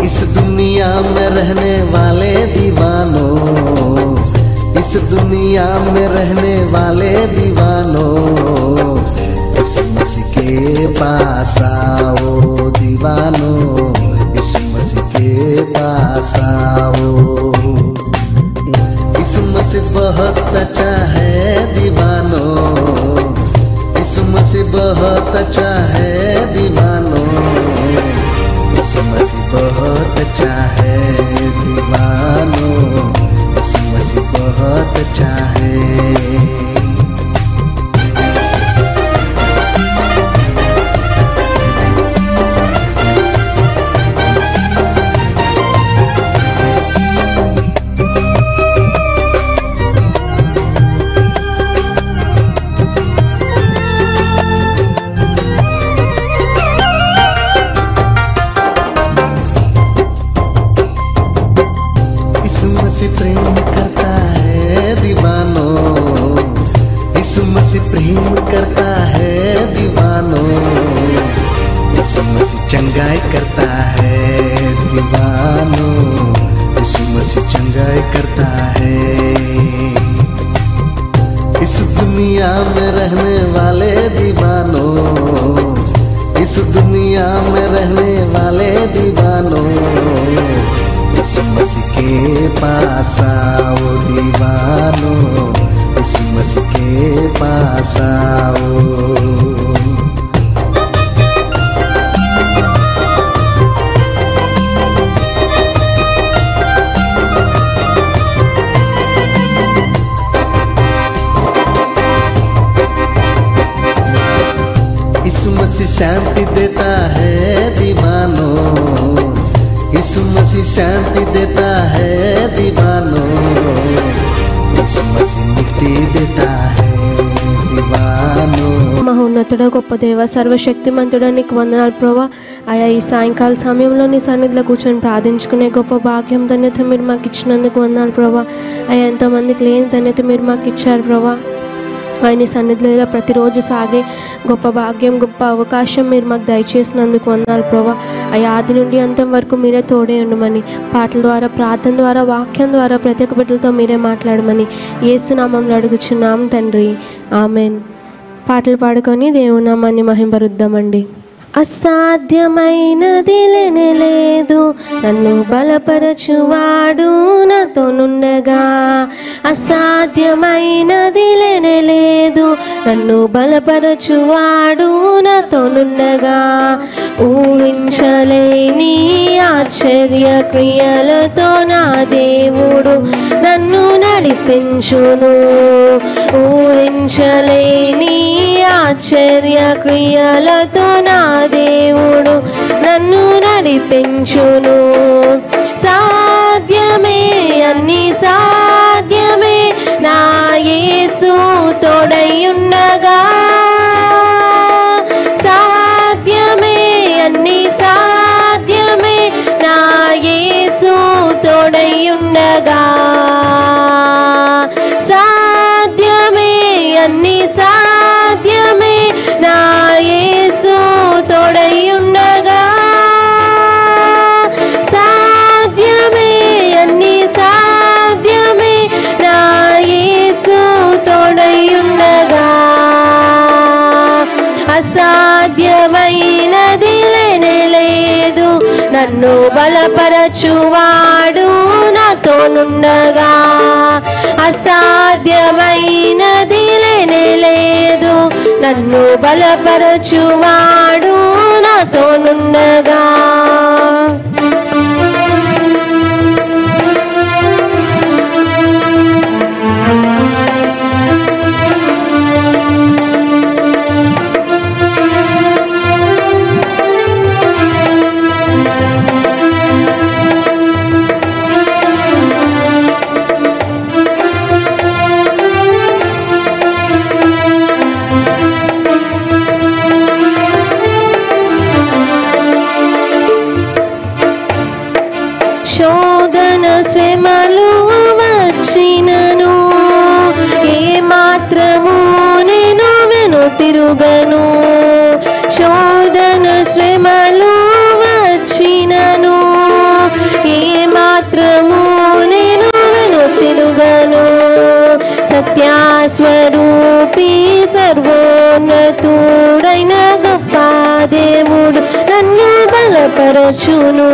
इस दुनिया में रहने वाले दीवानों इस दुनिया में रहने वाले दीवानों इस मसीह के पास आओ दीवानों इस मसीह के पास आओ इस मसीह बहुत अच्छा है दीवानों इस मसीह बहुत अच्छा है दीवानों इस मसीह बहुत अच्छा है दीवानों इस मसीह बहुत अच्छा है इस मसीह प्रेम करता है दीवानों इस मसीह प्रेम करता है दीवानों इस मसीह चंगाई करता है दीवानों इस मसीह चंगाई करता है इस दुनिया में रहने वाले दीवानों इस दुनिया में रहने वाले दीवानों इस मसीह के पास आओ दीवानों इस मसीह के पास आओ यीशु मसीह शांति देता है दीवानों यीशु मसीह शांति देता है दीवानों यीशु मसीह मुक्ति देता है दीवानों మహోన్నతుడ గొప్ప దేవ సర్వశక్తిమంతుడ నీకు వందనాలు ప్రభా ఆయా ఈ సాయంకాల సమయంలో నీ సన్నిధిలో కూర్చొని ప్రార్థించుకునే గొప్ప భాగ్యం ధన్యత మీరు మాకు ఇచ్చినందుకు వందనాలు ప్రభా ఆయా ఎంతోమందికి లేని ధన్యత మీరు మాకు ఇచ్చారు ప్రభా ఆయన సన్నిధిలో ఇలా ప్రతిరోజు సాగే గొప్ప భాగ్యం గొప్ప అవకాశం మీరు మాకు దయచేసినందుకు వందనాలు ప్రభా అయ్యా ఆది నుండి అంతం వరకు మీరే తోడే ఉండమని పాటల ద్వారా ప్రార్థన ద్వారా వాక్యం ద్వారా ప్రతి ఒక్క బిడ్డలతో మీరే మాట్లాడమని ఏసునామంలో అడుగుచున్నాం తండ్రి ఆమెన్ పాటలు పాడుకొని దేవునామాన్ని మహింపరుద్దామండి అసాధ్యమైనది లేనే లేదు నన్ను బలపరచువాడు నాతోనుండగా అసాధ్యమైనది లేనే లేదు నన్ను బలపరచువాడు నాతోనుండగా ఊహించలేని ఆశ్చర్య క్రియలతో నా దేవుడు నన్ను నడిపించును ఊహించలేని ఆశ్చర్య క్రియలతో నా దేవుడు నన్ను నడిపించును సాధ్యమే అన్ని సాధ్యమే నా యేసు తోడయుండగా సాధ్యమే అన్ని సాధ్యమే నా యేసు తోడయుండగా సాధ్యమే అన్ని సాధ్యమే నా యేసు తోడయుండగా సాధ్యమే అన్ని సాధ్యమే నా యేసు తోడయుండగా అసాధ్యమైనది లేనే లేదు నన్ను బలపరచువాడు నాతోనుండగా అసాధ్యమైనది లేనే లేదు నన్ను బలపరచువాడు నాతోనుండగా శోధన శ్రమలు వచ్చినను ఏ మాత్రము నేను వెను తిరుగను శోధన శ్రమలు వచ్చినను సర్వోన్నతుడైన గొప్ప దేవుడు నన్ను బలపరచును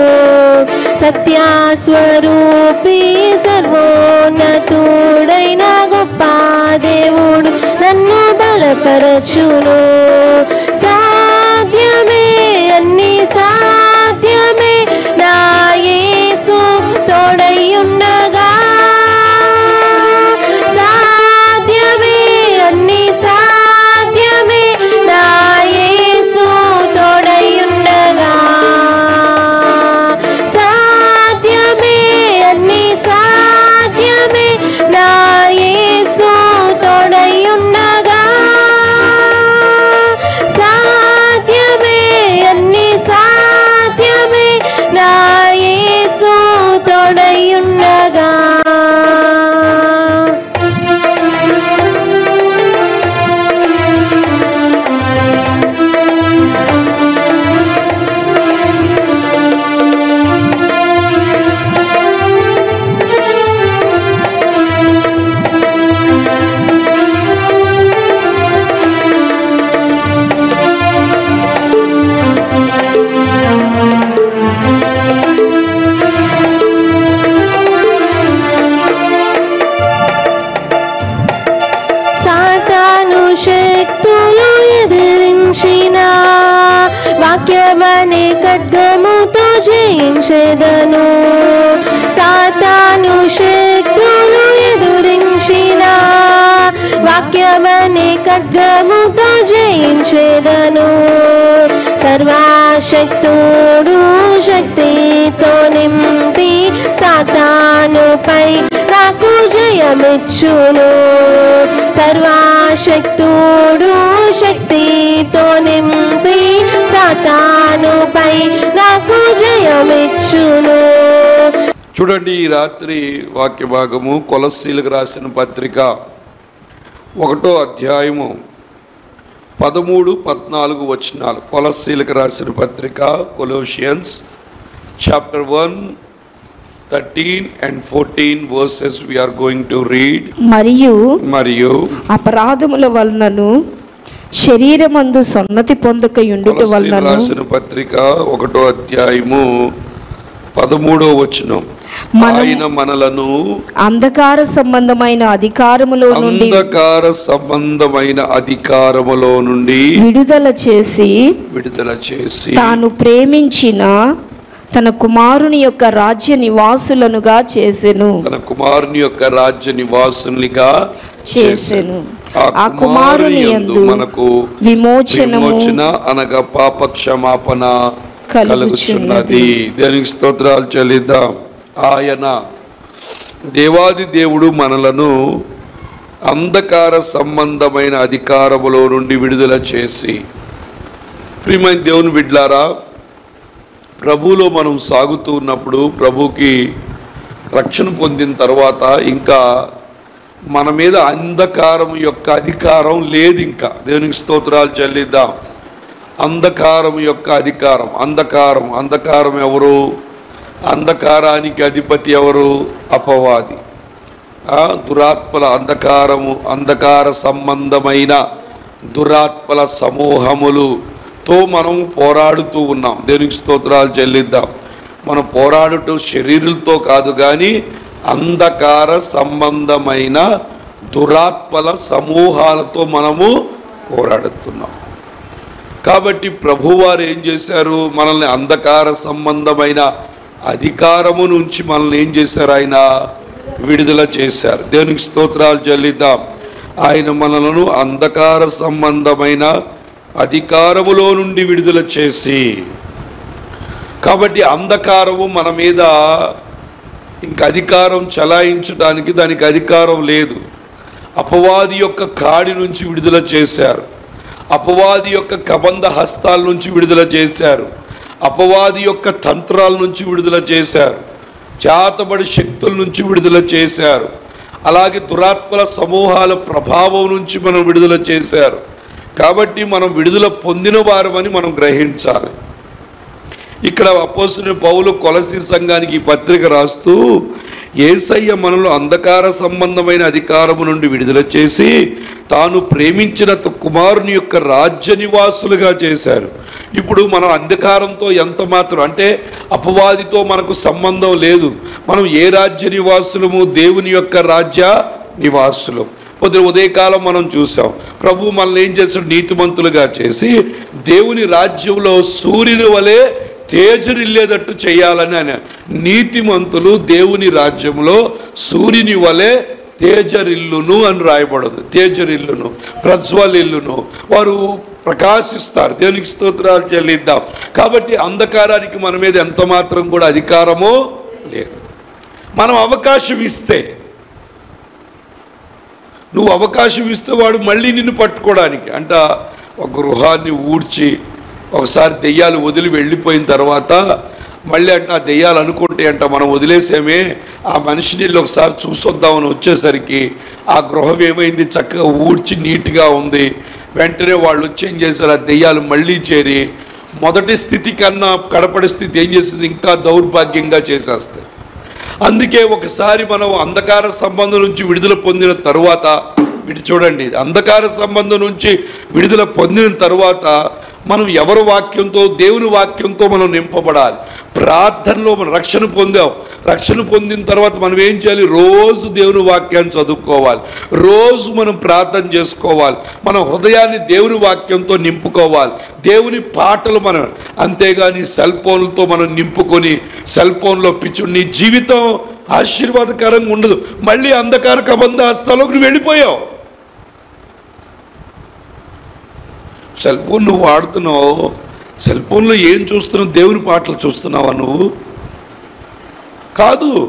సత్యస్వరూపి సర్వోన్నతుడైన గొప్ప దేవుడు నన్ను బలపరచును సాధ్యమే అన్ని సాధ్యమే నా యేసు తోడయ్యుండగా సాధ్యమే అన్ని సాధ్యమే నా యేసు తోడయ్యుండగా సాధ్యమే అన్ని సాధ్యమే నా యేసు తోడయ్యుండగా సాధ్యమే అన్ని సాధ్యమే నా యేసు తోడయ్యుండగా సాతాను శక్తులు ఎదిరించిన వాక్యమనే ఖడ్గముతో జయించెదను సాతాను శక్తులు ఎదురించిన వాక్యమనే ఖడ్గముతో జయించెదను సర్వశక్తుడు శక్తితో నింపి సాతానుపై నాకు జయమిచ్చును సర్వశక్తుడు శక్తితో నింపి సాతానుపై నాకు జయమిచ్చును చూడండి ఈ రాత్రి వాక్య భాగము కొలస్సీలకు రాసిన పత్రిక ఒకటో అధ్యాయము పదమూడు పద్నాలుగు వచనాలు కొలస్సీలకు రాసిన పత్రిక Colossians chapter one thirteen and fourteen verses we are going to read మరియు మరియు అపరాధముల వలనను శరీరమందు సొన్నతి పొందక ఉండుట కొలస్సీలకు వలనను రాసిన పత్రిక ఒకటో అధ్యాయము పదమూడో వచనం మనము- ఆయన మనలను అంధకార సంబంధమైన అధికారములో నుండి అంధకార సంబంధమైన అధికారములో నుండి విడుదల చేసి విడుదల చేసి తాను ప్రేమించిన తన కుమారుని యొక్క రాజ్య నివాసులనుగా చేసెను తన కుమారుని యొక్క రాజ్య నివాసునిగా చేసెను ఆ ఆ కుమారుని యందు యందు మనకు విమోచనము విమోచన అనగా పాప క్షమాపణ కలుగుచున్నది. కలుగుచున్నది దేనికి స్తోత్రాలు చెల్లిద్దాం ఆయన దేవాది దేవుడు మనలను అంధకార సంబంధమైన అధికారములో నుండి విడుదల చేసి ప్రియమైన దేవుని బిడ్లారా ప్రభువులో మనం సాగుతూ ఉన్నప్పుడు ప్రభుకి రక్షణ పొందిన తర్వాత ఇంకా మన మీద అంధకారం యొక్క అధికారం లేదు ఇంకా దేవునికి స్తోత్రాలు చెల్లిద్దాం అంధకారం యొక్క అధికారం అంధకారం అంధకారం ఎవరు అంధకారానికి అధిపతి ఎవరు అపవాది ఆ, దురాత్మల అంధకారము అంధకార సంబంధమైన దురాత్మల సమూహములుతో మనం పోరాడుతూ ఉన్నాం దేనికి స్తోత్రాలు చెల్లిద్దాం మనం పోరాడుతూ శరీరులతో కాదు కానీ అంధకార సంబంధమైన దురాత్మల సమూహాలతో మనము పోరాడుతున్నాం కాబట్టి ప్రభువారు ఏం చేశారు మనల్ని అంధకార సంబంధమైన అధికారము నుంచి మనల్ని ఏం చేశారు ఆయన విడుదల చేశారు దేవునికి స్తోత్రాలు చెల్లిద్దాం ఆయన మనలను అంధకార సంబంధమైన అధికారములో నుండి విడుదల చేసి కాబట్టి అంధకారము మన మీద ఇంక అధికారం చలాయించడానికి దానికి అధికారం లేదు అపవాది యొక్క కాడి నుంచి విడుదల చేశారు అపవాది యొక్క కబంధ హస్తాల నుంచి విడుదల చేశారు అపవాది యొక్క తంత్రాల నుంచి విడుదల చేశారు చేతబడి శక్తుల నుంచి విడుదల చేశారు అలాగే దురాత్మల సమూహాల ప్రభావం నుంచి మనం విడుదల చేశారు కాబట్టి మనం విడుదల పొందిన వారమని మనం గ్రహించాలి ఇక్కడ అపోసిన పౌలు కొలసి సంఘానికి ఈ పత్రిక రాస్తూ ఏసయ్య మనలో అంధకార సంబంధమైన అధికారము నుండి విడుదల చేసి తాను ప్రేమించిన త- కుమారుని యొక్క రాజ్య నివాసులుగా చేశారు ఇప్పుడు మనం అంధకారంతో ఎంత మాత్రం అంటే అపవాదితో మనకు సంబంధం లేదు మనం ఏ రాజ్య నివాసులము దేవుని యొక్క రాజ్య నివాసులం పొద్దున ఉదయకాలం మనం చూసాం ప్రభు మనల్ని ఏం చేశాడు నీతిమంతులుగా చేసి దేవుని రాజ్యంలో సూర్యుని వలె తేజరిల్లేటట్టు చేయాలని ఆయన నీతిమంతులు దేవుని రాజ్యంలో సూర్యుని వలె తేజరిల్లును అని రాయబడదు తేజరిల్లును ప్రజ్వలిల్లును వారు ప్రకాశిస్తారు దేవునికి స్తోత్రాలు చెల్లిద్దాం కాబట్టి అంధకారానికి మన మీద ఎంత మాత్రం కూడా అధికారమో లేదు మనం అవకాశం ఇస్తే నువ్వు అవకాశం ఇస్తే వాడు మళ్ళీ నిన్ను పట్టుకోవడానికి అంట ఒక గృహాన్ని ఊడ్చి ఒకసారి దెయ్యాలు వదిలి వెళ్ళిపోయిన తర్వాత మళ్ళీ అంటే ఆ దెయ్యాలు అనుకుంటే అంట మనం వదిలేసామే ఆ మనిషిని వెళ్ళి ఒకసారి చూసొద్దామని వచ్చేసరికి ఆ గృహం ఏమైంది చక్కగా ఊడ్చి నీట్గా ఉంది వెంటనే వాళ్ళు వచ్చి ఏం చేశారు ఆ దెయ్యాలు మళ్ళీ చేరి మొదటి స్థితి కన్నా కడపడి స్థితి ఏం చేస్తుంది ఇంకా దౌర్భాగ్యంగా చేసేస్తాయి అందుకే ఒకసారి మనం అంధకార సంబంధం నుంచి విడుదల పొందిన తరువాత ఇటు చూడండి అంధకార సంబంధం నుంచి విడుదల పొందిన తరువాత మనం ఎవరి వాక్యంతో దేవుని వాక్యంతో మనం నింపబడాలి ప్రార్థనలో మనం రక్షణ పొందాం రక్షణ పొందిన తర్వాత మనం ఏం చేయాలి రోజు దేవుని వాక్యాన్ని చదువుకోవాలి రోజు మనం ప్రార్థన చేసుకోవాలి మన హృదయాన్ని దేవుని వాక్యంతో నింపుకోవాలి దేవుని పాటలు మనం అంతేగాని సెల్ ఫోన్లతో మనం నింపుకొని సెల్ ఫోన్లో పిచ్చు నీ జీవితం ఆశీర్వాదకరంగా ఉండదు మళ్ళీ అంధకార కబంధ హస్తాలోకి నువ్వు వెళ్ళిపోయావు సెల్ ఫోన్ నువ్వు వాడుతున్నావు సెల్ ఫోన్లో ఏం చూస్తున్నావు దేవుని పాటలు చూస్తున్నావా నువ్వు కాదు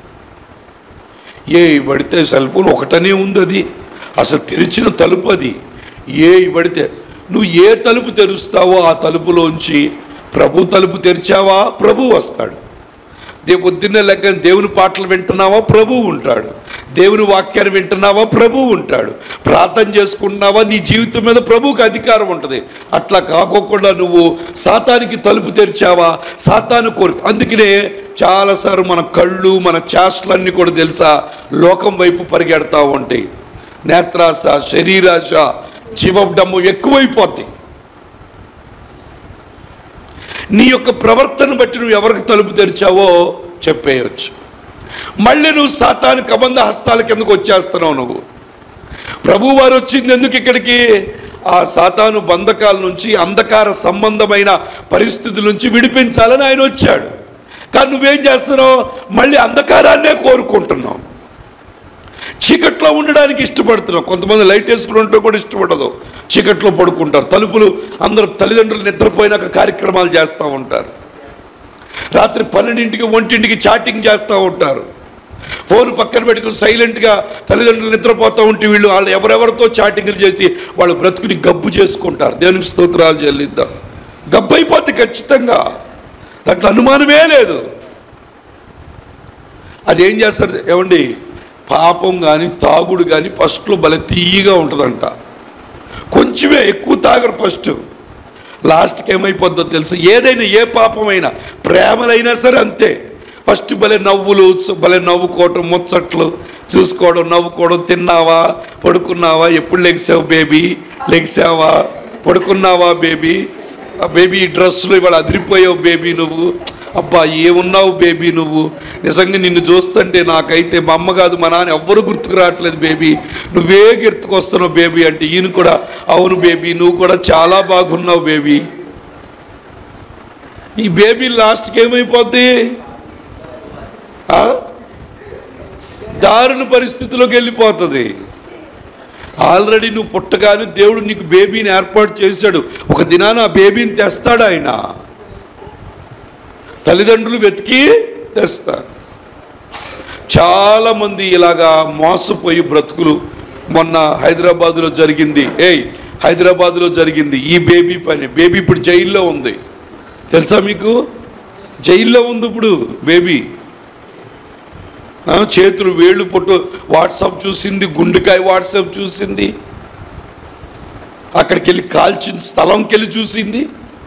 ఏ పడితే సెల్ ఫోన్ ఒకటనే ఉంది అది అసలు తెరిచిన తలుపు అది ఏ పడితే నువ్వు ఏ తలుపు తెరుస్తావో ఆ తలుపులోంచి ప్రభు తలుపు తెరిచావా ప్రభు వస్తాడు దే పొద్దున్నే లెక్క దేవుని పాటలు వింటున్నావా ప్రభు ఉంటాడు దేవుని వాక్యాన్ని వింటున్నావా ప్రభు ఉంటాడు ప్రార్థన చేసుకుంటున్నావా నీ జీవితం మీద ప్రభువుకి అధికారం ఉంటుంది అట్లా కాకోకుండా నువ్వు సాతానికి తలుపు తెరిచావా సాతాను కోరిక అందుకనే చాలాసార్లు మన కళ్ళు మన చేష్టలన్నీ కూడా తెలుసా లోకం వైపు పరిగెడతా ఉంటాయి నేత్రాశ శరీరాశ జీవడము ఎక్కువైపోద్ది నీ యొక్క ప్రవర్తన బట్టి నువ్వు ఎవరికి తలుపు తెరిచావో చెప్పేయచ్చు మళ్ళీ నువ్వు సాతాను కబంధ హస్తాల కిందకు వచ్చేస్తున్నావు నువ్వు ప్రభు వారు వచ్చింది ఎందుకు ఇక్కడికి ఆ సాతాను బంధకాల నుంచి అంధకార సంబంధమైన పరిస్థితుల నుంచి విడిపించాలని ఆయన వచ్చాడు కానీ నువ్వేం చేస్తున్నావు మళ్ళీ అంధకారాన్నే కోరుకుంటున్నావు చీకట్లో ఉండడానికి ఇష్టపడుతున్నావు కొంతమంది లైట్ వేసుకుని ఉంటే కూడా ఇష్టపడదు చీకట్లో పడుకుంటారు తలుపులు అందరూ తల్లిదండ్రులు నిద్రపోయినాక కార్యక్రమాలు చేస్తూ ఉంటారు రాత్రి పన్నెండింటికి ఒంటింటికి చాటింగ్ చేస్తూ ఉంటారు ఫోన్ పక్కన పెట్టుకుని సైలెంట్గా తల్లిదండ్రులు నిద్రపోతూ ఉంటే వీళ్ళు వాళ్ళు ఎవరెవరితో చాటింగ్లు చేసి వాళ్ళు బ్రతుకుని గబ్బు చేసుకుంటారు దేవునికి స్తోత్రాలు చెల్లిద్దాం గబ్బు అయిపోద్ది ఖచ్చితంగా దాంట్లో అనుమానమే లేదు అదేం చేస్తారు ఏమండి పాపం కానీ తాగుడు కానీ ఫస్ట్లో భలే తీయగా ఉంటుందంట కొంచెమే ఎక్కువ తాగరు ఫస్ట్ లాస్ట్కి ఏమైపోద్దో తెలుసు ఏదైనా ఏ పాపమైనా ప్రేమలైనా సరే అంతే ఫస్ట్ భలే నవ్వులు భలే నవ్వుకోవటం ముచ్చట్లు చూసుకోవడం నవ్వుకోవడం తిన్నావా పడుకున్నావా ఎప్పుడు లెగిసావు బేబీ లెగిసావా పడుకున్నావా బేబీ ఆ బేబీ ఈ డ్రెస్సులు ఇవాళ అదిరిపోయావు బేబీ నువ్వు అబ్బా ఏమున్నావు బేబీ నువ్వు నిజంగా నిన్ను చూస్తుంటే నాకైతే మా అమ్మ కాదు మా నాన్న ఎవ్వరు గుర్తుకు రావట్లేదు బేబీ నువ్వే గుర్తుకొస్తున్నావు బేబీ అంటే ఈయన కూడా అవును బేబీ నువ్వు కూడా చాలా బాగున్నావు బేబీ ఈ బేబీ లాస్ట్కి ఏమైపోద్ది ఆ? దారుణ పరిస్థితిలోకి వెళ్ళిపోతుంది ఆల్రెడీ నువ్వు పుట్టగానే దేవుడు నీకు బేబీని ఏర్పాటు చేశాడు ఒక దినాన ఆ బేబీని తెస్తాడు ఆయన తల్లిదండ్రులు వెతికి తెస్తారు చాలామంది ఇలాగా మోసపోయి బ్రతుకులు మొన్న హైదరాబాదులో జరిగింది ఏయ్ హైదరాబాదులో జరిగింది ఈ బేబీ పని బేబీ ఇప్పుడు జైల్లో ఉంది తెలుసా మీకు జైల్లో ఉంది ఇప్పుడు బేబీ ఆ, చేతులు వేళ్ళు ఫోటో వాట్సాప్ చూసింది గుండెకాయ వాట్సాప్ చూసింది అక్కడికి వెళ్ళి కాల్చిన స్థలంకి వెళ్ళి చూసింది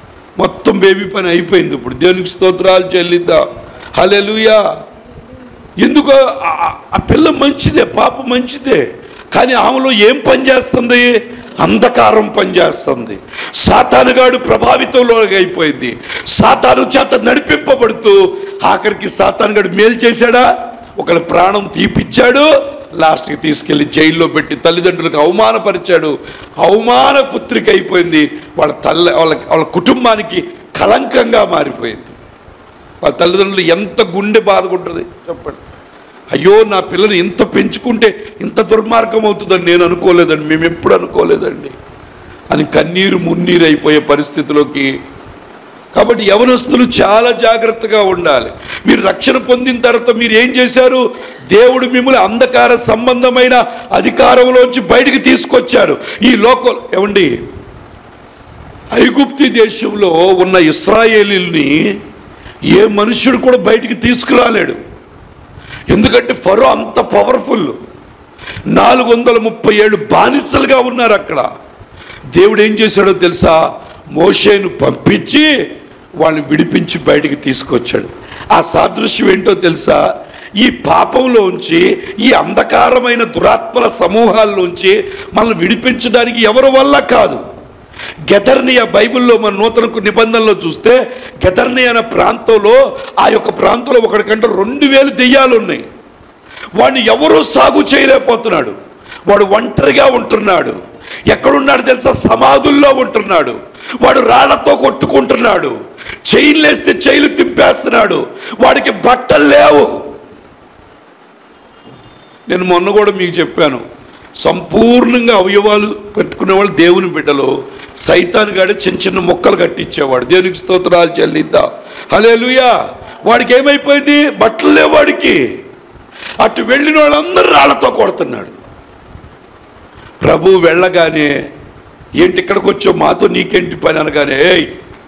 మొత్తం బేబీ పని అయిపోయింది ఇప్పుడు దేవునికి స్తోత్రాలు చెల్లిద్దాం హలెలుయా ఎందుకు ఆ- ఆ- ఆ పిల్ల మంచిదే పాప మంచిదే కానీ ఆమెలో ఏం పని చేస్తుంది అంధకారం పనిచేస్తుంది సాతానుగాడు ప్రభావితంలో అయిపోయింది సాతాను చేత నడిపింపబడుతూ ఆఖరికి సాతానుగాడు మేలు చేశాడా ఒకళ్ళ ప్రాణం తీపిచ్చాడు లాస్ట్కి తీసుకెళ్లి జైల్లో పెట్టి తల్లిదండ్రులకు అవమానపరిచాడు అవమాన పుత్రిక అయిపోయింది వాళ్ళ తల్లి వాళ్ళ వాళ్ళ కుటుంబానికి కళంకంగా మారిపోయింది వాళ్ళ తల్లిదండ్రులు ఎంత గుండె బాధకుంటుంది చెప్పండి అయ్యో నా పిల్లని ఇంత పెంచుకుంటే ఇంత దుర్మార్గం అవుతుందని నేను అనుకోలేదండి మేము ఎప్పుడు అనుకోలేదండి అని కన్నీరు మున్నీరు అయిపోయే పరిస్థితిలోకి కాబట్టి యవనస్తులు చాలా జాగ్రత్తగా ఉండాలి మీరు రక్షణ పొందిన తర్వాత మీరు ఏం చేశారు దేవుడు మిమ్మల్ని అంధకార సంబంధమైన అధికారంలోంచి బయటికి తీసుకొచ్చారు ఈ లోకం ఏమండి ఐగుప్తి దేశంలో ఉన్న ఇస్రాయేలీల్ని ఏ మనుష్యుడు కూడా బయటికి తీసుకురాలేడు ఎందుకంటే ఫరో అంత పవర్ఫుల్ నాలుగు వందల ముప్పై ఏళ్ళు బానిసలుగా ఉన్నారు అక్కడ దేవుడు ఏం చేశాడో తెలుసా మోషేను పంపించి వాళ్ళని విడిపించి బయటికి తీసుకొచ్చాడు ఆ సాదృశ్యం ఏంటో తెలుసా ఈ పాపంలోంచి ఈ అంధకారమైన దురాత్మల సమూహాల్లోంచి మనల్ని విడిపించడానికి ఎవరి వల్ల కాదు గెదర్నియా బైబిల్లో మన నూతన నిబంధనలో చూస్తే గెదర్ని అనే ప్రాంతంలో ఆ యొక్క ప్రాంతంలో ఒకడికంటే రెండు వేలు దెయ్యాలు ఉన్నాయి వాడిని ఎవరూ సాగు చేయలేకపోతున్నాడు వాడు ఒంటరిగా ఉంటున్నాడు ఎక్కడున్నాడు తెలుసా సమాధుల్లో ఉంటున్నాడు వాడు రాళ్లతో కొట్టుకుంటున్నాడు చైన్లు వేస్తే చైలు తింపేస్తున్నాడు వాడికి బట్టలు లేవు నేను మొన్న కూడా మీకు చెప్పాను సంపూర్ణంగా అవయవాలు పెట్టుకునే వాళ్ళు దేవుని బిడ్డలు సైతాన్ గాడి చిన్న చిన్న మొక్కలు కట్టించేవాడు దేవునికి స్తోత్రాలు చెల్లిద్దా హలే వాడికి ఏమైపోయింది బట్టలు లేవు వాడికి అటు వెళ్ళిన వాళ్ళందరూ రాళ్లతో కొడుతున్నాడు ప్రభు వెళ్ళగానే ఏంటి ఇక్కడికి వచ్చావు మాతో నీకేంటి పని అనగానే ఏయ్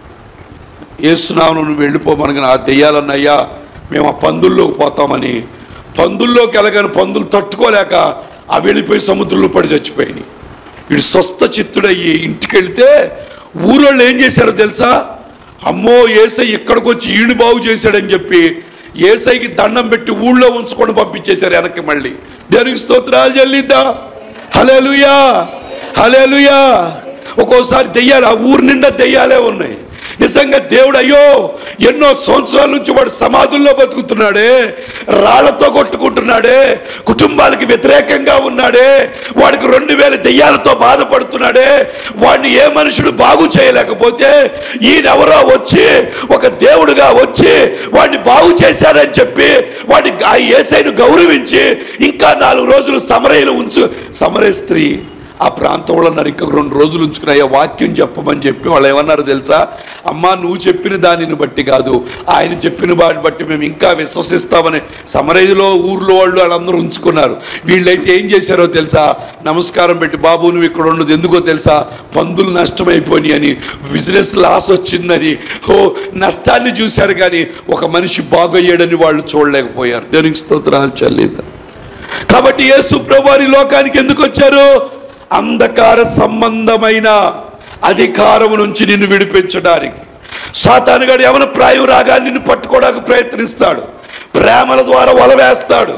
ఏసునావు నువ్వు వెళ్ళిపోమనగా ఆ దెయ్యాలన్నయ్యా మేము ఆ పందుల్లోకి పోతామని పందుల్లోకి వెళ్ళగానే పందులు తట్టుకోలేక ఆ వెళ్ళిపోయి సముద్రంలో పడి చచ్చిపోయినాయి వీడు స్వస్థ చిత్తుడయ్యి ఇంటికి వెళ్తే ఊరోళ్ళు ఏం చేశారో తెలుసా అమ్మో ఏసై ఇక్కడికి వచ్చి ఈడు బాగు చేశాడని చెప్పి ఏసైకి దండం పెట్టి ఊళ్ళో ఉంచుకొని పంపించేశారు వెనక్కి మళ్ళీ దేనికి స్తోత్రాలు చెల్లిద్దా హలేలుయా హలేలుయా ఒక్కోసారి దెయ్యాలు ఆ ఊరు నిండా దెయ్యాలే ఉన్నాయి నిజంగా దేవుడు అయ్యో ఎన్నో సంవత్సరాల నుంచి వాడు సమాధుల్లో బతుకుతున్నాడే రాళ్లతో కొట్టుకుంటున్నాడే కుటుంబాలకి వ్యతిరేకంగా ఉన్నాడే వాడికి రెండు వేల దెయ్యాలతో బాధపడుతున్నాడే వాడిని ఏ మనుషుడు బాగు చేయలేకపోతే ఈయనెవరో వచ్చి ఒక దేవుడుగా వచ్చి వాడిని బాగు చేశారని చెప్పి వాడిని ఆ ఏసైను గౌరవించి ఇంకా నాలుగు రోజులు సమరయ్యలు ఉంచు సమరయ స్త్రీ ఆ ప్రాంతంలో ఉన్నారు ఇంకా రెండు రోజులు ఉంచుకుని అయ్యా వాక్యం చెప్పమని చెప్పి వాళ్ళు ఏమన్నారు తెలుసా అమ్మా నువ్వు చెప్పిన దానిని బట్టి కాదు ఆయన చెప్పిన వాటిని బట్టి మేము ఇంకా విశ్వసిస్తామని సమరేజ్లో ఊర్లో వాళ్ళు వాళ్ళందరూ ఉంచుకున్నారు వీళ్ళైతే ఏం చేశారో తెలుసా నమస్కారం పెట్టి బాబు నువ్వు ఇక్కడ ఉండదు ఎందుకో తెలుసా పందులు నష్టమైపోయినాయి అని బిజినెస్ లాస్ వచ్చిందని ఓ నష్టాన్ని చూశారు కానీ ఒక మనిషి బాగయ్యాడని వాళ్ళు చూడలేకపోయారు దేనికి స్తోత్రాలు చెల్లిద్దాం కాబట్టి యేసు ప్రభువారి లోకానికి ఎందుకు వచ్చారు అంధకార సంబంధమైన అధికారము నుంచి నిన్ను విడిపించడానికి సాతానుగాడు ఎవరి ప్రాయం రాగా నిన్ను పట్టుకోవడానికి ప్రయత్నిస్తాడు ప్రేమల ద్వారా వల వేస్తాడు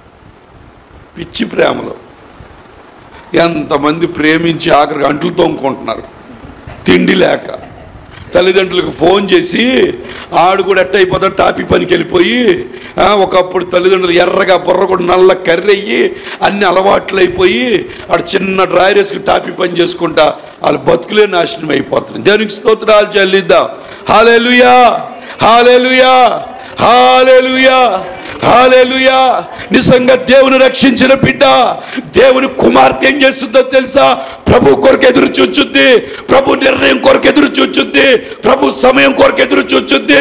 పిచ్చి ప్రేమలో ఎంతమంది ప్రేమించి ఆఖరికి అంట్లు తోముకుంటున్నారు తిండి లేక తల్లిదండ్రులకు ఫోన్ చేసి ఆడు కూడా ఎట్ట అయిపోతాడు టాపీ పనికి వెళ్ళిపోయి ఆ, ఒకప్పుడు తల్లిదండ్రులు ఎర్రగా బుర్ర కూడా నల్ల కర్రీ అయ్యి అన్ని అలవాట్లు అయిపోయి ఆడు చిన్న డ్రాయర్ వేసుకుని టాపీ పని చేసుకుంటా వాళ్ళ బతుకులే నాశనం అయిపోతుంది దేవునికి స్తోత్రాలు చెల్లిద్దాం హాలేలుయా హాలేలుయా హాలేలుయా హాలేలుయా నిజంగా దేవుని రక్షించిన బిడ్డ దేవుని కుమార్తె ఏం చేస్తుందో తెలుసా ప్రభు కొరకు ఎదురు చూచుద్ది ప్రభు నిర్ణయం కొరకు ఎదురు చూచుద్ది ప్రభు సమయం కొరకు ఎదురు చూచుద్ది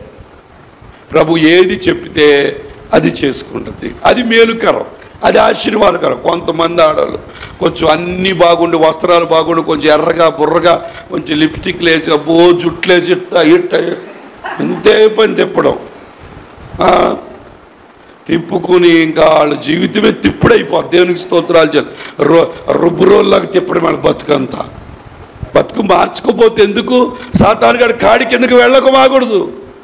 ప్రభు ఏది చెప్తే అది చేసుకుంటుంది అది మేలుకరం అది ఆశీర్వాదకరం కొంతమంది ఆడవాళ్ళు కొంచెం అన్నీ బాగుండి వస్త్రాలు బాగుండి కొంచెం ఎర్రగా బుర్రగా కొంచెం లిప్స్టిక్లు వేసి అబ్బో జుట్లు వేసి ఇట్ట ఇట్ట ఇంతే పని తిప్పడం ఆ, తిప్పుకుని ఇంకా వాళ్ళ జీవితమే తిప్పుడైపోద్ది దేవునికి స్తోత్రాలు చాలు రో రుబ్బు రోజులాగా తిప్పడం వాళ్ళ బతుకంతా బతుకు మార్చుకోపోతే ఎందుకు సాతానుగాడి కాడికి ఎందుకు వెళ్ళక మాకూడదు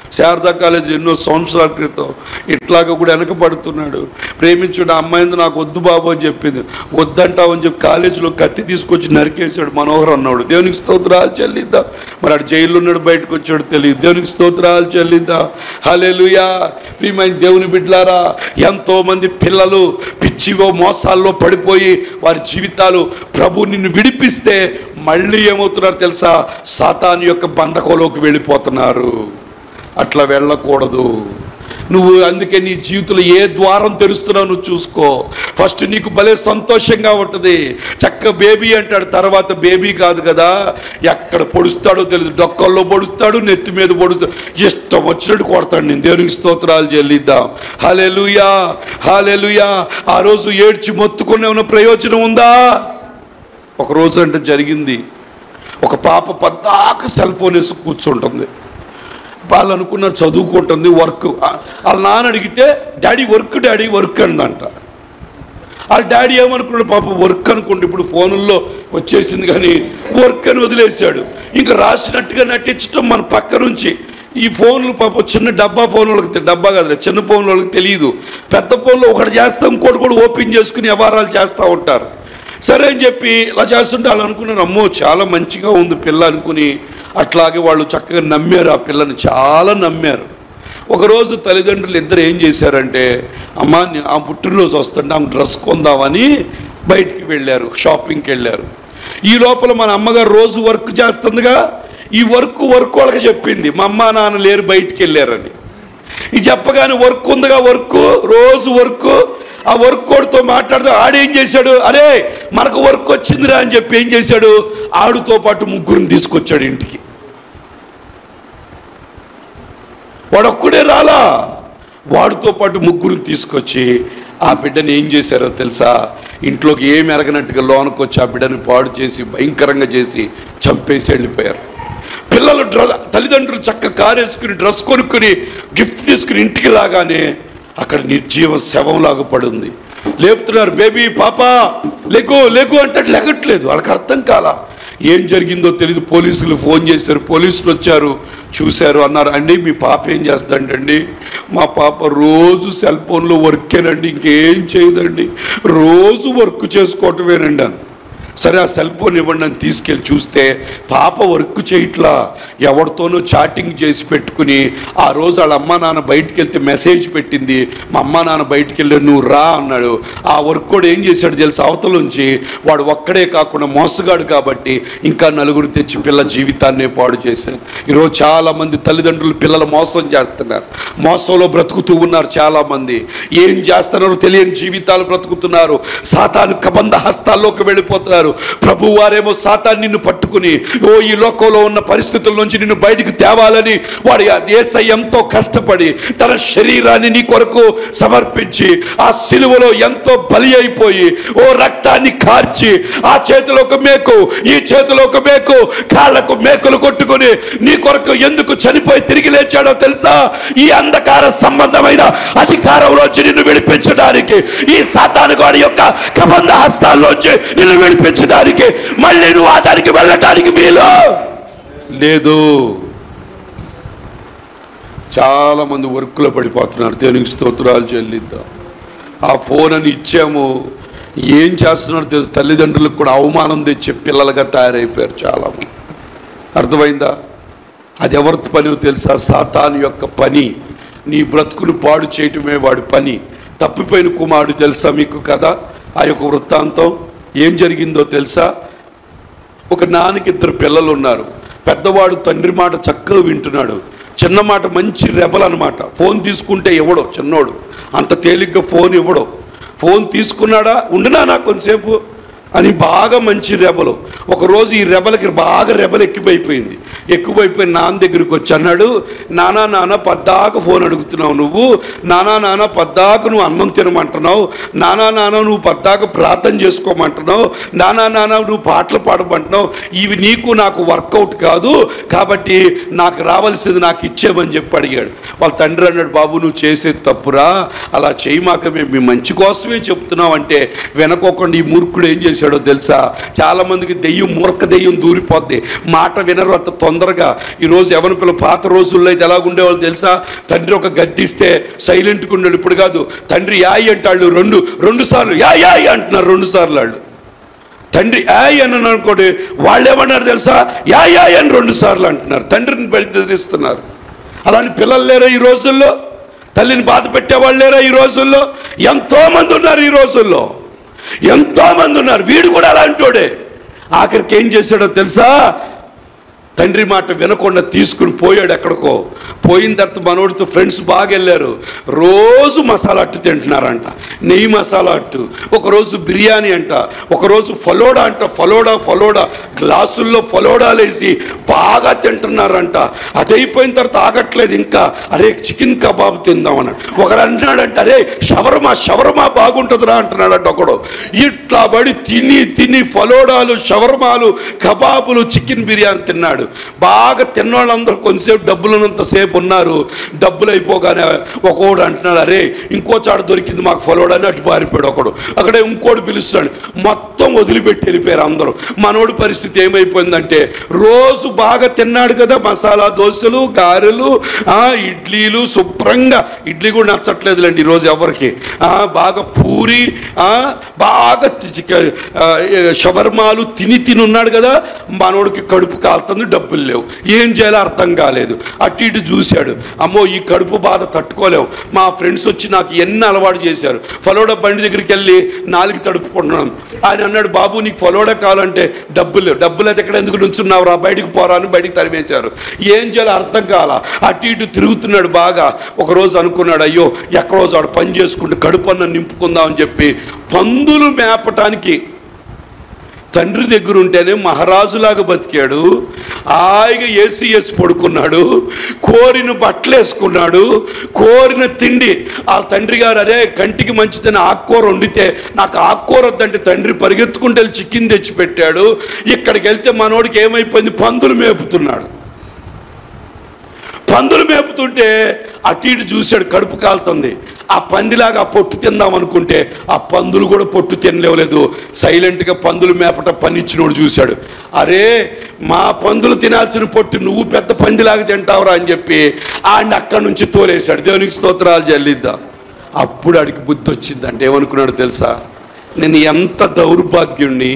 శారదా కాలేజీ ఎన్నో సంవత్సరాల క్రితం ఇట్లాగా కూడా వెనకబడుతున్నాడు ప్రేమించుడు అమ్మాయింది నాకు వద్దు బాబు అని చెప్పింది వద్దంటావని చెప్పి కాలేజీలో కత్తి తీసుకొచ్చి నరికేశాడు మనోహర్ అన్నాడు దేవునికి స్తోత్రాలు చెల్లిద్దా మరి ఆడు జైల్లో ఉన్నాడు బయటకు వచ్చాడు తెలియదు దేవునికి స్తోత్రాలు చెల్లిద్దా హలేలుయా ప్రియమైన దేవుని బిడ్డలారా ఎంతో మంది పిల్లలు పిచ్చివో మోసాల్లో పడిపోయి వారి జీవితాలు ప్రభు నిన్ను విడిపిస్తే మళ్ళీ ఏమవుతున్నారు తెలుసా సాతాను యొక్క బంధకంలోకి వెళ్ళిపోతున్నారు అట్లా వెళ్ళకూడదు నువ్వు అందుకే నీ జీవితంలో ఏ ద్వారం తెరుస్తున్నావు నువ్వు చూసుకో ఫస్ట్ నీకు భలే సంతోషంగా ఉంటుంది చక్క బేబీ అంటాడు తర్వాత బేబీ కాదు కదా ఎక్కడ పొడుస్తాడో తెలియదు డొక్కల్లో పొడుస్తాడు నెత్తి మీద పొడుస్తాడు ఇష్టం వచ్చినట్టు కొడతాడు నేను దేవునికి స్తోత్రాలు చెల్లిద్దాం హాలెలుయా హాలెలుయా ఆ రోజు ఏడ్చి మొత్తుకునే ఉన్న ప్రయోజనం ఉందా ఒక రోజు అంటే జరిగింది ఒక పాప పద్దాక సెల్ ఫోన్ వేసి కూర్చుంటుంది వాళ్ళు అనుకున్నారు చదువుకుంటుంది వర్క్ వాళ్ళ నాన్న అడిగితే డాడీ వర్క్ డాడీ వర్క్ అందంట వాళ్ళ డాడీ ఏమనుకున్నాడు పాప వర్క్ అనుకుంటే ఇప్పుడు ఫోనుల్లో వచ్చేసింది కానీ వర్క్ అని వదిలేశాడు ఇంకా రాసినట్టుగా నటించడం మన పక్క నుంచి ఈ ఫోన్లు పాప చిన్న డబ్బా ఫోన్ వాళ్ళకి తె- డబ్బా కాదు చిన్న ఫోన్ వాళ్ళకి తెలియదు పెద్ద ఫోన్లో ఒకటి చేస్తాం ఇంకోటి కూడా ఓపెన్ చేసుకుని వ్యవహారాలు చేస్తూ ఉంటారు సరే అని చెప్పి ఇలా చేస్తుంటే వాళ్ళు అనుకున్నారు అమ్మో చాలా మంచిగా ఉంది పిల్ల అనుకుని అట్లాగే వాళ్ళు చక్కగా నమ్మారు ఆ పిల్లని చాలా నమ్మారు ఒకరోజు తల్లిదండ్రులు ఇద్దరు ఏం చేశారంటే అమ్మ నీ- ఆ పుట్టినరోజు వస్తుంటే ఆమె డ్రెస్ కొందామని బయటికి వెళ్ళారు షాపింగ్కి వెళ్ళారు ఈ లోపల మన అమ్మగారు రోజు వర్క్ చేస్తుందిగా ఈ వర్క్ వర్క్ వాళ్ళకి చెప్పింది మా అమ్మ నాన్న లేరు బయటికి వెళ్ళారని ఇది చెప్పగానే వర్క్ ఉందిగా వర్క్ రోజు వర్క్ ఆ వర్క్ కోడ్తో మాట్లాడుతూ ఆడేం చేశాడు అరే మనకు వర్క్ వచ్చిందిరా అని చెప్పి ఏం చేశాడు ఆడుతో పాటు ముగ్గురిని తీసుకొచ్చాడు ఇంటికి వాడు ఒక్కడే రాలా వాడితో పాటు ముగ్గురిని తీసుకొచ్చి ఆ బిడ్డని ఏం చేశారో తెలుసా ఇంట్లోకి ఏం ఎరగనట్టుగా లోనకు వచ్చి ఆ బిడ్డని పాడు చేసి భయంకరంగా చేసి చంపేసి వెళ్ళిపోయారు పిల్లలు డ్ర తల్లిదండ్రులు చక్క కారు వేసుకుని డ్రెస్ కొనుక్కుని గిఫ్ట్ తీసుకుని ఇంటికి రాగానే అక్కడ నిర్జీవ శవంలాగా పడుంది లేపుతున్నారు బేబీ పాపా లేకు లేకు అంటే లెగట్లేదు వాళ్ళకి అర్థం కాలా ఏం జరిగిందో తెలియదు పోలీసులు ఫోన్ చేశారు పోలీసులు వచ్చారు చూశారు అన్నారు అండి మీ పాప ఏం చేస్తుందండి మా పాప రోజు సెల్ ఫోన్లో వర్కేనండి ఇంకేం చేయదండి రోజు వర్క్ చేసుకోవటమేనండి అని సరే ఆ సెల్ ఫోన్ ఇవ్వండి అని తీసుకెళ్ళి చూస్తే పాప వర్క్ చేయట్లా ఎవరితోనో చాటింగ్ చేసి పెట్టుకుని ఆ రోజు వాళ్ళ అమ్మా నాన్న బయటికి వెళ్తే మెసేజ్ పెట్టింది మా అమ్మా నాన్న బయటికి వెళ్ళి నువ్వు రా అన్నాడు ఆ వర్క్ కూడా ఏం చేశాడు తెలుసు అవతల నుంచి వాడు ఒక్కడే కాకుండా మోసగాడు కాబట్టి ఇంకా నలుగురు తెచ్చి పిల్ల జీవితాన్నే పాడు చేశారు ఈరోజు చాలా మంది తల్లిదండ్రులు పిల్లలు మోసం చేస్తున్నారు మోసంలో బ్రతుకుతూ ఉన్నారు చాలా మంది ఏం చేస్తున్నారో తెలియని జీవితాలు బ్రతుకుతున్నారు సాతాను కబంధ హస్తాల్లోకి వెళ్ళిపోతున్నారు ప్రభు వారేమో సాతాన్ నిన్ను పట్టుకుని ఓ ఈ లోకంలో ఉన్న పరిస్థితుల నుంచి నిన్ను బయటికి తేవాలని వాడి ఏసై ఎంతో కష్టపడి తన శరీరాన్ని నీ కొరకు సమర్పించి ఆ సిలువలో ఎంతో బలి అయిపోయి ఓ రక్తాన్ని కార్చి ఆ చేతిలో ఒక మేకు ఈ చేతిలో ఒక మేకు కాళ్ళకు మేకులు కొట్టుకుని నీ కొరకు ఎందుకు చనిపోయి తిరిగి లేచాడో తెలుసా ఈ అంధకార సంబంధమైన అధికారంలోంచి నిన్ను విడిపించడానికి ఈ సాతాను గాడి యొక్క కబంధ హస్తాల్లోంచి నిన్ను విడిపించడానికి మళ్ళీ నువ్వు ఆ దానికి వెళ్ళటానికి వీలు లేదు చాలా మంది వర్క్లో పడిపోతున్నారు దేవునికి స్తోత్రాలు చెల్లిద్దాం ఆ ఫోన్ అని ఇచ్చాము ఏం చేస్తున్నారో తెలుసు తల్లిదండ్రులకు కూడా అవమానం తెచ్చే పిల్లలుగా తయారైపోయారు చాలామంది అర్థమైందా అది ఎవరి పని తెలుసా సాతాను యొక్క పని నీ బ్రతుకును పాడు చేయటమే వాడి పని తప్పిపోయిన కుమారుడు తెలుసా మీకు కదా ఆ యొక్క వృత్తాంతం ఏం జరిగిందో తెలుసా ఒక నాన్నకి ఇద్దరు పిల్లలు ఉన్నారు పెద్దవాడు తండ్రి మాట చక్కగా వింటున్నాడు చిన్న మాట మంచి రెబల్ అనమాట ఫోన్ తీసుకుంటే ఇవ్వడు చిన్నోడు అంత తేలిగ్గా ఫోన్ ఇవ్వడు ఫోన్ తీసుకున్నాడా ఉండినా నాకు కొంతసేపు అని బాగా మంచి రెబలు ఒకరోజు ఈ రెబలకి బాగా రెబలు ఎక్కువైపోయింది ఎక్కువైపోయి నాన్న దగ్గరికి వచ్చి అన్నాడు నానా నాన్న పద్దాక ఫోన్ అడుగుతున్నావు నువ్వు నానా నాన్న పద్దాక నువ్వు అన్నం తినమంటున్నావు నానా నాన్న నువ్వు పద్దాక ప్రార్థన చేసుకోమంటున్నావు నానా నాన్న నువ్వు పాటలు పాడమంటున్నావు ఇవి నీకు నాకు వర్కౌట్ కాదు కాబట్టి నాకు రావాల్సింది నాకు ఇచ్చేమని చెప్పి అడిగాడు వాళ్ళ తండ్రి అన్నాడు బాబు నువ్వు చేసేది తప్పురా అలా చేయమాక మేము మీ మంచి కోసమే చెప్తున్నాం అంటే వెనకోకుండా ఈ మూర్ఖుడు ఏం చేశాడో తెలుసా చాలా మందికి దెయ్యం మూర్ఖ దెయ్యం దూరిపోద్ది మాట వినరు అంత తొందర తొందరగా ఈరోజు ఎవరి పిల్ల పాత రోజుల్లో అయితే ఎలాగుండేవాళ్ళు తెలుసా తండ్రి ఒక గద్దిస్తే సైలెంట్గా ఉండేవాళ్ళు ఇప్పుడు కాదు తండ్రి యాయ్ అంటాళ్ళు రెండు రెండు సార్లు యా యాయ్ అంటున్నారు రెండు సార్లు వాళ్ళు తండ్రి యాయ్ అని అనుకోండి వాళ్ళు ఏమన్నారు తెలుసా యా యాయ్ అని రెండు సార్లు అంటున్నారు తండ్రిని బెదిరిస్తున్నారు అలాంటి పిల్లలు లేరా ఈ రోజుల్లో తల్లిని బాధ పెట్టేవాళ్ళు లేరా ఈ రోజుల్లో ఎంతో మంది ఉన్నారు ఈ రోజుల్లో ఎంతో మంది ఉన్నారు వీడు కూడా అలాంటోడే ఆఖరికి ఏం చేశాడో తెలుసా తండ్రి మాట వినకుండా తీసుకుని పోయాడు ఎక్కడికో పోయిన తర్వాత మనోడితో ఫ్రెండ్స్ బాగా వెళ్ళారు రోజు మసాలా అట్టు తింటున్నారంట నెయ్యి మసాలా అట్టు ఒకరోజు బిర్యానీ అంట ఒకరోజు ఫలోడా అంట ఫలోడా ఫలోడా గ్లాసుల్లో ఫలోడాలు వేసి బాగా తింటున్నారంట అది అయిపోయిన తర్వాత ఆగట్లేదు ఇంకా అరే చికెన్ కబాబ్ తిందాం అన్నాడు ఒకడు అంటున్నాడంట అరే షవర్మా షవర్మా బాగుంటుందిరా అంటున్నాడంట ఒకడు ఇట్లా పడి తిని తిని ఫలోడాలు షవర్మాలు కబాబులు చికెన్ బిర్యానీ తిన్నాడు బాగా తిన్నవాళ్ళందరూ కొంతసేపు డబ్బులున్నంతసేపు ఉన్నారు డబ్బులు అయిపోగానే ఒకడు అంటున్నాడు అరే ఇంకో చాట దొరికింది మాకు ఫలోడా అని అటు పారిపోయాడు ఒకడు అక్కడ ఇంకోటి పిలుస్తాడు మొత్తం వదిలిపెట్టి వెళ్ళిపోయారు అందరూ మనోడి పరిస్థితి ఏమైపోయిందంటే రోజు బాగా తిన్నాడు కదా మసాలా దోశలు గారెలు ఆ, ఇడ్లీలు శుభ్రంగా ఇడ్లీ కూడా నచ్చట్లేదులేండి ఈరోజు ఎవరికి ఆ, బాగా పూరి ఆ, బాగా తి- చిక- ఆ, ఏ, షవర్మాలు తిని తిని ఉన్నాడు కదా మనోడికి కడుపు కాలుతుంది డబ్బులు లేవు ఏం చేయాలో అర్థం కాలేదు అటు ఇటు చూశాడు అమ్మో ఈ కడుపు బాధ తట్టుకోలేవు మా ఫ్రెండ్స్ వచ్చి నాకు ఎన్ని అలవాటు చేశారు ఫలోడా బండి దగ్గరికి వెళ్ళి నాలుగు తడుపుకుంటున్నాను ఆయన అన్నాడు బాబు నీకు ఫలోడా కావాలంటే డబ్బులు లేవు డబ్బులు అయితే ఎక్కడ ఎందుకు నుంచున్నావు రా బయటికి పోరా అని బయటికి తరిమేశారు ఏం చేయాలో అర్థం కాల అటు ఇటు తిరుగుతున్నాడు బాగా ఒకరోజు అనుకున్నాడు అయ్యో ఎక్కడో చాడు పని చేసుకుంటూ కడుపు అన్న నింపుకుందాం అని చెప్పి పందులు మేపటానికి తండ్రి దగ్గర ఉంటేనే మహారాజులాగా బతికాడు హాయిగా ఏసీ వేసి పడుకున్నాడు కోరిన బట్టలు వేసుకున్నాడు కోరిన తిండి ఆ తండ్రి గారు అరే కంటికి మంచిదని ఆకుకూర వండితే నాకు ఆకుకూర వద్దంటే తండ్రి పరిగెత్తుకుంటే వెళ్ళి చికెన్ తెచ్చి పెట్టాడు ఇక్కడికి వెళ్తే మనోడికి ఏమైపోయింది పందులు మేపుతున్నాడు పందులు మేపుతుంటే అటు ఇటు చూశాడు కడుపు కాలుతుంది ఆ పందిలాగా ఆ పొట్టు తిందాం అనుకుంటే ఆ పందులు కూడా పొట్టు తినలేవలేదు సైలెంట్గా పందులు మేపట పని ఇచ్చినోడు చూశాడు అరే మా పందులు తినాల్సిన పొట్టు నువ్వు పెద్ద పందిలాగా తింటావురా అని చెప్పి ఆయన అక్కడి నుంచి తోలేశాడు దేవునికి స్తోత్రాలు చెల్లిద్దాం అప్పుడు ఆడికి బుద్ధి వచ్చిందంటే ఏమనుకున్నాడు తెలుసా నేను ఎంత దౌర్భాగ్యుణ్ణి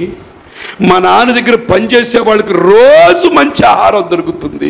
మా నాన్న దగ్గర పనిచేసే వాళ్ళకి రోజు మంచి ఆహారం దొరుకుతుంది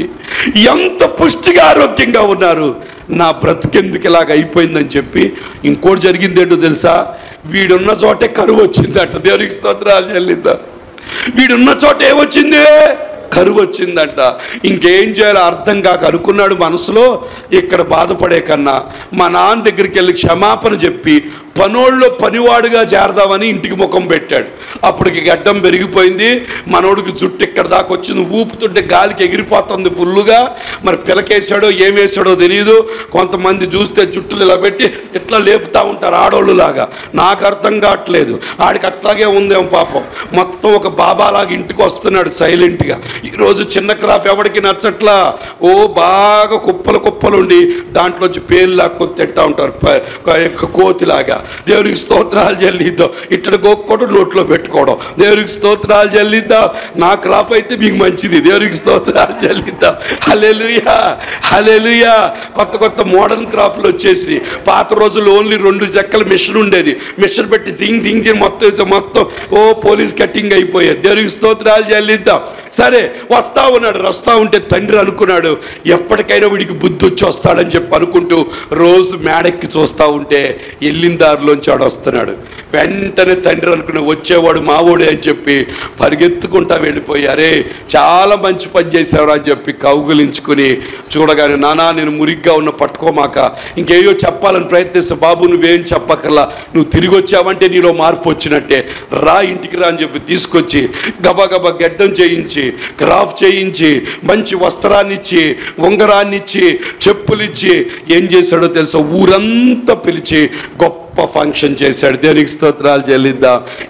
ఎంత పుష్టిగా ఆరోగ్యంగా ఉన్నారు నా బ్రతుకెందుకు ఇలాగ అయిపోయిందని చెప్పి ఇంకోటి జరిగింది ఏంటో తెలుసా వీడున్న చోటే కరువు వచ్చిందట దేవునికి స్తోత్రాలు చెల్లిద్దా వీడున్న చోట ఏమొచ్చింది కరువు వచ్చిందంట ఇంకేం చేయాలో అర్థం కాక అనుకున్నాడు మనసులో ఇక్కడ బాధపడే కన్నా మా నాన్న దగ్గరికి వెళ్ళి క్షమాపణ చెప్పి పనోళ్ళలో పనివాడుగా చేరదామని ఇంటికి ముఖం పెట్టాడు అప్పటికి గడ్డం పెరిగిపోయింది మనోడికి జుట్టు ఇక్కడ దాకా వచ్చింది ఊపుతుంటే గాలికి ఎగిరిపోతుంది ఫుల్లుగా మరి పిలకేసాడో ఏం వేసాడో తెలియదు కొంతమంది చూస్తే జుట్టులు ఇలా పెట్టి ఇట్లా లేపుతా ఉంటారు ఆడోళ్ళు లాగా నాకు అర్థం కావట్లేదు ఆడికి అట్లాగే ఉందేమో పాపం మొత్తం ఒక బాబాలాగా ఇంటికి వస్తున్నాడు సైలెంట్గా ఈరోజు చిన్న క్రాఫ్ ఎవరికి నచ్చట్లా ఓ బాగా కుప్పలు కుప్పలు ఉండి దాంట్లోంచి పేర్లు లాక్కొని తింటా ఉంటారు ప- ఒక కోతిలాగా దేవునికి స్తోత్రాలు చెల్లిద్దాం ఇట్టడి గోక్కోవడం నోట్లో పెట్టుకోవడం దేవునికి స్తోత్రాలు చెల్లిద్దాం నా క్రాఫ్ అయితే మీకు మంచిది దేవునికి స్తోత్రాలు చెల్లిద్దాం హలెలుయా హలెలుయా కొత్త కొత్త మోడర్న్ క్రాఫ్ట్లు వచ్చేసి పాత రోజుల్లో ఓన్లీ రెండు చెక్కల మిషన్ ఉండేది మిషన్ పెట్టి జింగ్ జింగ్ జింగ్ మొత్తం వేస్తే మొత్తం ఓ పోలీస్ కట్టింగ్ అయిపోయేది దేవునికి స్తోత్రాలు చెల్లిద్దాం సరే వస్తా ఉన్నాడు వస్తా ఉంటే తండ్రి అనుకున్నాడు ఎప్పటికైనా వీడికి బుద్ధి వచ్చి వస్తాడని చెప్పి అనుకుంటూ రోజు మేడెక్కి చూస్తా ఉంటే వెళ్ళిన దారిలోంచి వాడు వస్తున్నాడు వెంటనే తండ్రి అనుకున్న వచ్చేవాడు మావోడే అని చెప్పి పరిగెత్తుకుంటా వెళ్ళిపోయి అరే చాలా మంచి పని చేసావురా అని చెప్పి కౌగులించుకుని చూడగానే నానా నేను మురిగ్గా ఉన్న పట్టుకోమాక ఇంకేయో చెప్పాలని ప్రయత్నిస్తే బాబు నువ్వేం చెప్పకల్లా నువ్వు తిరిగి వచ్చావంటే నీలో మార్పు వచ్చినట్టే రా ఇంటికి రా అని చెప్పి తీసుకొచ్చి గబగబా గడ్డం చేయించి క్రాఫ్ చేయించి మంచి వస్త్రాన్ని ఇచ్చి ఉంగరాన్ని ఇచ్చి చెప్పులు ఇచ్చి ఏం చేశాడో తెలుసా ఊరంతా పిలిచి గొప్ప ఫంక్షన్ చేశాడు దేనికి స్తోత్రాలు చెల్లిద్దాం